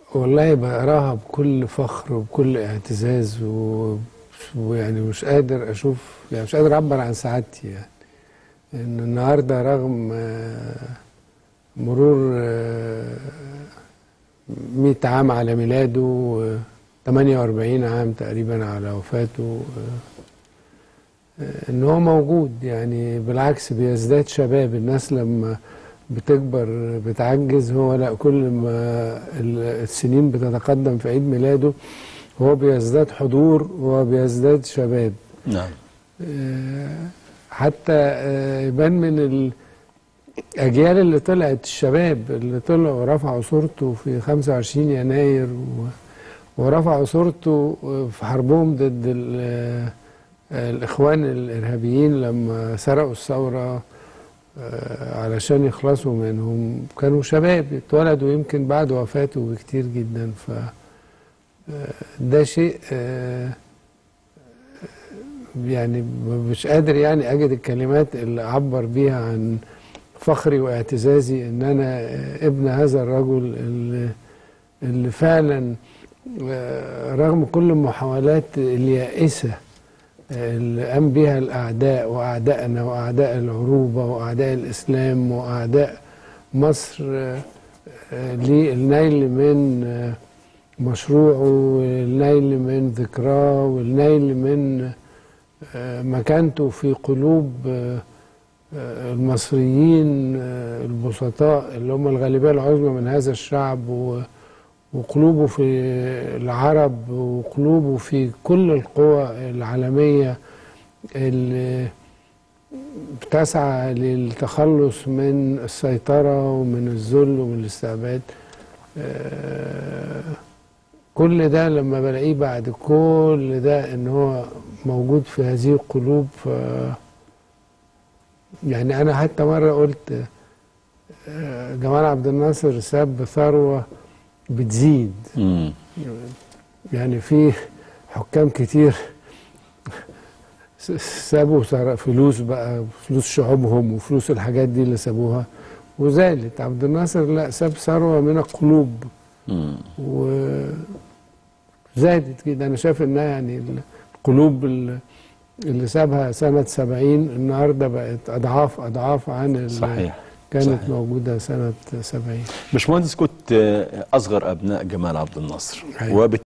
والله بقراها بكل فخر وبكل اعتزاز و... ويعني مش قادر اشوف يعني مش قادر اعبر عن سعادتي يعني ان النهارده رغم آه، مرور آه، 100 عام على ميلاده و 48 عام تقريبا على وفاته آه، آه، ان هو موجود يعني بالعكس بيزداد شباب الناس لما بتكبر بتعجز هو لا كل ما ال- السنين بتتقدم في عيد ميلاده هو بيزداد حضور وبيزداد شباب نعم آه، حتى آه، يبان من الأجيال اللي طلعت الشباب اللي طلعوا ورفعوا صورته في 25 يناير و- ورفعوا صورته في حربهم ضد ال- آه، الإخوان الإرهابيين لما سرقوا الثورة آه، علشان يخلصوا منهم كانوا شباب اتولدوا يمكن بعد وفاته بكتير جدا ف آه، ده شيء آه، يعني مش قادر يعني اجد الكلمات اللي اعبر بيها عن فخري واعتزازي ان انا ابن هذا الرجل اللي, اللي فعلا آه، رغم كل المحاولات اليائسه اللي قام بها الاعداء واعدائنا واعداء العروبه واعداء الاسلام واعداء مصر آه، آه، للنيل من آه، مشروعه والنيل من ذكراه والنيل من آه، مكانته في قلوب آه، آه، المصريين آه، البسطاء اللي هم الغالبية العظمى من هذا الشعب و- وقلوبه في العرب وقلوبه في كل القوى العالمية اللي بتسعى للتخلص من السيطرة ومن الذل ومن الاستعباد آه، كل ده لما بلاقيه بعد كل ده ان هو موجود في هذه القلوب ف يعني انا حتى مره قلت آه، جمال عبد الناصر ساب ثروه بتزيد مم. يعني في حكام كتير س- سابوا ثر- فلوس بقى فلوس شعوبهم وفلوس الحاجات دي اللي سابوها وزادت عبد الناصر لا ساب ثروه من القلوب مم. وزادت كده انا شايف انها يعني القلوب ال- اللي سابها سنة 70 النهارده بقت أضعاف أضعاف عن اللي صحيح كانت صحيح. موجودة سنة 70 باشمهندس كنت آه، اصغر ابناء جمال عبد الناصر أيوة. وبالتالي